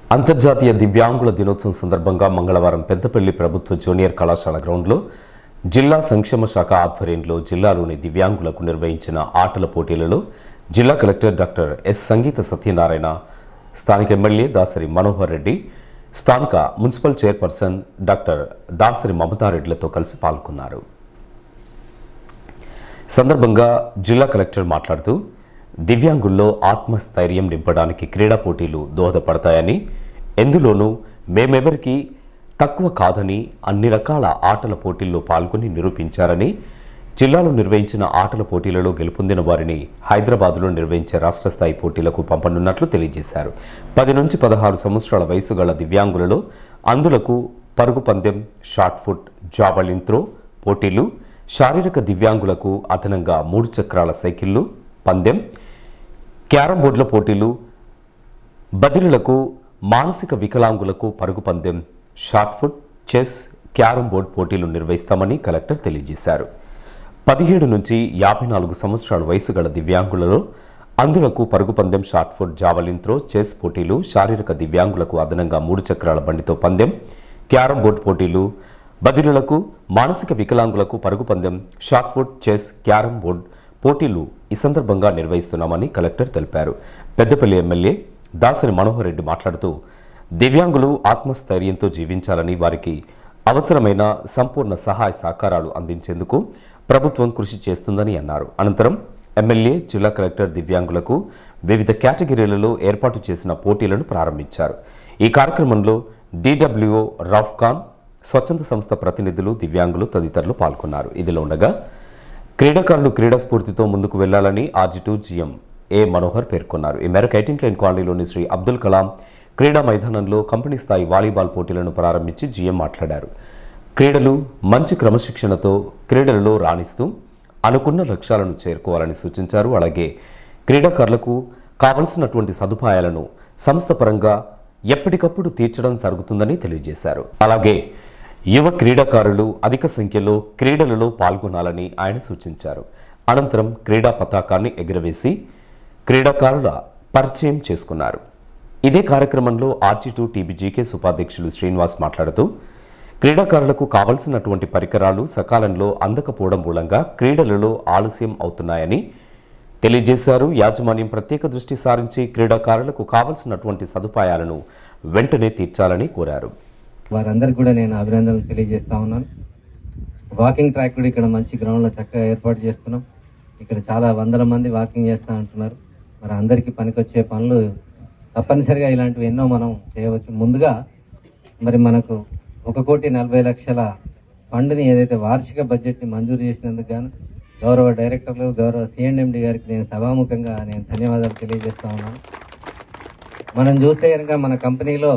అంతర్జాతీయ దివ్యాంగుల దినోత్సవం సందర్భంగా మంగళవారం పెద్దపల్లి ప్రభుత్వ జూనియర్ కళాశాల గ్రౌండ్లో జిల్లా సంక్షేమ శాఖ ఆధ్వర్యంలో జిల్లాలోని దివ్యాంగులకు నిర్వహించిన ఆటల పోటీలలో జిల్లా collector doctor S Sangeetha Satyanarayana స్థానిక ఎమ్మెల్యే దాసరి మనోహర్ రెడ్డి స్థానిక మున్సిపల్ చైర్పర్సన్ డాక్టర్ దాసరి మమతారెడ్డిలతో కలిసి పాల్గొన్నారు సందర్భంగా జిల్లా కలెక్టర్ మాట్లాడుతూ దివ్యాంగుల్లో ఆత్మస్థైర్యం నింపడానికి క్రీడా పోటీలు దోహదపడతాయని ఎందులోనూ మేమెవరికి తక్కువ కాదని అన్ని రకాల ఆటల పోటీల్లో పాల్గొని నిరూపించారని జిల్లాలో నిర్వహించిన ఆటల పోటీలలో గెలుపొందిన వారిని హైదరాబాద్లో నిర్వహించే రాష్ట్ర స్థాయి పోటీలకు పంపనున్నట్లు తెలియజేశారు పది నుంచి పదహారు సంవత్సరాల వయసు గల దివ్యాంగులలో అందులకు పరుగు పందెం షార్ట్ ఫుట్ జావలిన్ త్రో పోటీలు శారీరక దివ్యాంగులకు అదనంగా మూడు చక్రాల సైకిళ్లు పందెం క్యారం బోర్డుల పోటీలు బదిలీలకు మానసిక వికలాంగులకు పరుగు పందెం shot put chess carrom board పోటీలు నిర్వహిస్తామని కలెక్టర్ తెలియజేశారు పదిహేడు నుంచి యాభై నాలుగు సంవత్సరాల వయసు గల దివ్యాంగులలో అందులకు పరుగు పందెం shot put javelin throw chess పోటీలు శారీరక దివ్యాంగులకు అదనంగా మూడు చక్రాల బండితో పందెం క్యారం బోర్డ్ పోటీలు బదిలీలకు మానసిక వికలాంగులకు పరుగు పందెం shot put chess carrom board పోటీలు ఈ సందర్భంగా నిర్వహిస్తున్నామని కలెక్టర్ తెలిపారు పెద్దపల్లి ఎమ్మెల్యే దాసరి మనోహర్ రెడ్డి మాట్లాడుతూ దివ్యాంగులు ఆత్మస్థైర్యంతో జీవించాలని వారికి అవసరమైన సంపూర్ణ సహాయ సహకారాలు అందించేందుకు ప్రభుత్వం కృషి చేస్తుందని అన్నారు అనంతరం ఎమ్మెల్యే జిల్లా కలెక్టర్ దివ్యాంగులకు వివిధ కేటగిరీలలో ఏర్పాటు చేసిన పోటీలను ప్రారంభించారు ఈ కార్యక్రమంలో డిడబ్ల్యూఓ రఫ్ ఖాన్ స్వచ్ఛంద సంస్థ ప్రతినిధులు దివ్యాంగులు తదితరులు పాల్గొన్నారు ఇదిలో ఉండగా క్రీడాకారులు క్రీడా స్ఫూర్తితో ముందుకు వెళ్లాలని ఆర్జిటూ జీఎం ఏ మనోహర్ పేర్కొన్నారు ఈ మేరకు ఎయిటీన్ క్లైన్ కాలనీలోని శ్రీ అబ్దుల్ కలాం క్రీడా మైదానంలో కంపెనీ స్థాయి వాలీబాల్ పోటీలను ప్రారంభించి జీఎం మాట్లాడారు క్రీడలు మంచి క్రమశిక్షణతో క్రీడలలో రాణిస్తూ అనుకున్న లక్ష్యాలను చేరుకోవాలని సూచించారు అలాగే క్రీడాకారులకు కావలసినటువంటి సదుపాయాలను సంస్థ పరంగా ఎప్పటికప్పుడు తీర్చడం జరుగుతుందని తెలియజేశారు అలాగే యువ క్రీడాకారులు అధిక సంఖ్యలో క్రీడలలో పాల్గొనాలని ఆయన సూచించారు అనంతరం క్రీడా పతాకాన్ని ఎగురవేసి క్రీడాకారుల పరిచయం చేసుకున్నారు ఇదే కార్యక్రమంలో ఆర్జీ టూ టీబీజీకేస్ ఉపాధ్యక్షులు శ్రీనివాస్ మాట్లాడుతూ క్రీడాకారులకు కావలసినటువంటి పరికరాలు సకాలంలో అందకపోవడం మూలంగా క్రీడలలో ఆలస్యం అవుతున్నాయని తెలియజేశారు యాజమాన్యం ప్రత్యేక దృష్టి సారించి క్రీడాకారులకు కావలసినటువంటి సదుపాయాలను వెంటనే తీర్చాలని కోరారు వారందరికి కూడా నేను అభినందనలు తెలియజేస్తా ఉన్నాను వాకింగ్ ట్రాక్ కూడా ఇక్కడ మంచి గ్రౌండ్లో చక్కగా ఏర్పాటు చేస్తున్నాం ఇక్కడ చాలా వందల మంది వాకింగ్ చేస్తా అంటున్నారు మరి అందరికీ పనికొచ్చే పనులు తప్పనిసరిగా ఇలాంటివి ఎన్నో మనం చేయవచ్చు ముందుగా మరి మనకు ఒక కోటి నలభై లక్షల ఫండ్ని ఏదైతే వార్షిక బడ్జెట్ని మంజూరు చేసినందుకు గాను గౌరవ డైరెక్టర్లు గౌరవ సిఎండ్ఎండి గారికి నేను సభాముఖంగా నేను ధన్యవాదాలు తెలియజేస్తా ఉన్నాను మనం చూస్తే కనుక మన కంపెనీలో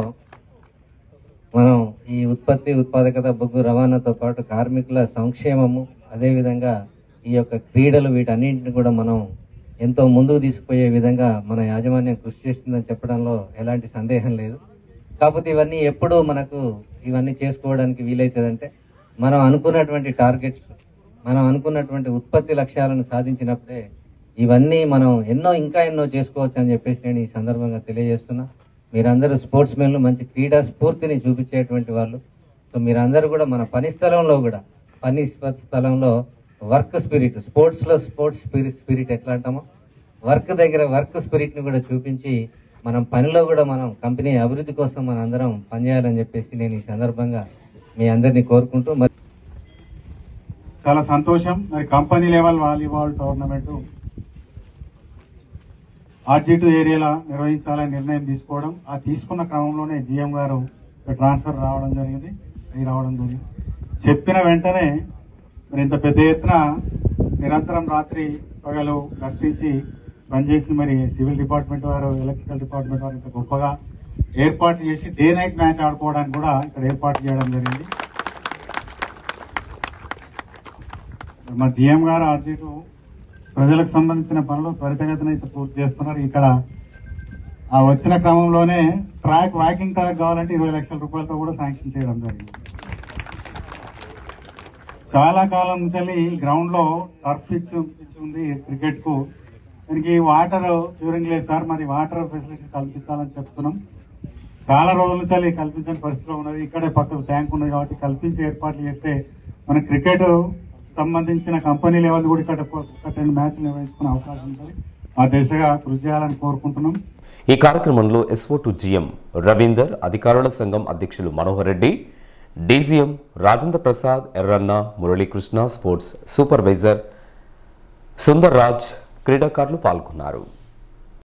మనం ఈ ఉత్పత్తి ఉత్పాదకత బొగ్గు రవాణాతో పాటు కార్మికుల సంక్షేమము అదేవిధంగా ఈ యొక్క క్రీడలు వీటన్నింటిని కూడా మనం ఎంతో ముందుకు తీసుకుపోయే విధంగా మన యాజమాన్యం కృషి చేస్తుందని చెప్పడంలో ఎలాంటి సందేహం లేదు కాకపోతే ఇవన్నీ ఎప్పుడు మనకు ఇవన్నీ చేసుకోవడానికి వీలవుతుందంటే మనం అనుకున్నటువంటి టార్గెట్స్ మనం అనుకున్నటువంటి ఉత్పత్తి లక్ష్యాలను సాధించినప్పుడే ఇవన్నీ మనం ఎన్నో ఇంకా ఎన్నో చేసుకోవచ్చు అని చెప్పేసి నేను ఈ సందర్భంగా తెలియజేస్తున్నా మీరందరూ స్పోర్ట్స్ మెన్లు మంచి క్రీడా స్ఫూర్తిని చూపించేటువంటి వాళ్ళు సో మీరందరూ కూడా మన పని స్థలంలో కూడా పని స్ప- స్థలంలో వర్క్ స్పిరిట్ స్పోర్ట్స్లో స్పోర్ట్స్ స్పిరిట్ స్పిరిట్ ఎట్లా అంటామో వర్క్ దగ్గర వర్క్ స్పిరిట్ని కూడా చూపించి మనం పనిలో కూడా మనం కంపెనీ అభివృద్ధి కోసం మనం అందరం పనిచేయాలని చెప్పేసి నేను ఈ సందర్భంగా మీ అందరినీ కోరుకుంటూ మరి చాలా సంతోషం మరి company level volleyball tournament RG two ఏరియాలో నిర్వహించాలని నిర్ణయం తీసుకోవడం ఆ తీసుకున్న క్రమంలోనే జిఎం గారు ఇక్కడ ట్రాన్స్ఫర్ రావడం జరిగింది అవి రావడం జరిగింది చెప్పిన వెంటనే మరి ఇంత పెద్ద ఎత్తున నిరంతరం రాత్రి పగలు కష్టించి పనిచేసి మరి సివిల్ డిపార్ట్మెంట్ వారు ఎలక్ట్రికల్ డిపార్ట్మెంట్ వారు ఇంత గొప్పగా ఏర్పాటు చేసి డే నైట్ మ్యాచ్ ఆడుకోవడానికి కూడా ఇక్కడ ఏర్పాటు చేయడం జరిగింది మా జిఎం గారు ఆర్జీటు ప్రజలకు సంబంధించిన పనులు త్వరితగతిన అయితే పూర్తి చేస్తున్నారు ఇక్కడ ఆ వచ్చిన క్రమంలోనే ట్రాక్ వాకింగ్ ట్రాక్ కావాలంటే ఇరవై లక్షల రూపాయలతో కూడా శాంక్షన్ చేయడం జరిగింది చాలా కాలం నుంచి గ్రౌండ్ లో టర్ఫ్ పిచ్ పిచ్ ఉంది క్రికెట్ కు దానికి వాటర్ క్యూరింగ్ లేదు సార్ మరి వాటర్ ఫెసిలిటీ కల్పించాలని చెప్తున్నాం చాలా రోజుల నుంచి అది కల్పించని పరిస్థితిలో ఉన్నది ఇక్కడే పక్కకు ట్యాంక్ ఉన్నది కాబట్టి కల్పించి ఏర్పాట్లు చేస్తే మన క్రికెట్ సంబంధించిన కంపెనీ లెవెల్ కూడా ఇక్కడ ఒక రెండు మ్యాచ్లు నిర్వహించుకునే అవకాశం ఉంటుంది ఆ దిశగా కృషి చేయాలని కోరుకుంటున్నాం ఈ కార్యక్రమంలో ఎస్ఓ టు జిఎం రవీందర్ అధికారుల సంఘం అధ్యక్షులు Manohar Reddy DGM Rajendra Prasad Erranna Muralikrishna sports supervisor Sundar Raj క్రీడాకారులు పాల్గొన్నారు